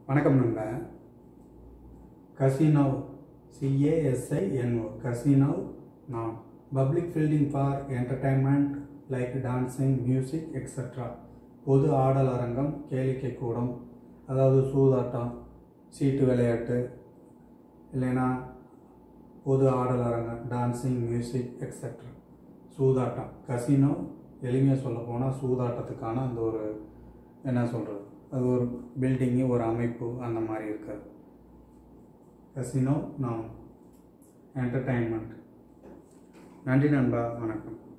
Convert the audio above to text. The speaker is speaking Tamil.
வணக்கம் நண்பா கசினோ சிஏஎஸ்ஐஎன்ஓ கசினோ நான் public building for entertainment like dancing music extra பொது ஆடல் அரங்கம் கேளிக்கை கூடம் அதாவது சூதாட்டம் சீட்டு விளையாட்டு இல்லைன்னா பொது ஆடல் அரங்கம் டான்ஸிங் மியூசிக் எக்ஸட்ரா சூதாட்டம் கசினோ எளிமையாக சொல்ல போனால் சூதாட்டத்துக்கான அந்த ஒரு என்ன சொல்கிறது அது ஒரு பில்டிங்கு ஒரு அமைப்பு அந்த மாதிரி இருக்காது கசினோ நான் என்டர்டைன்மெண்ட் நன்றி நண்பா வணக்கம்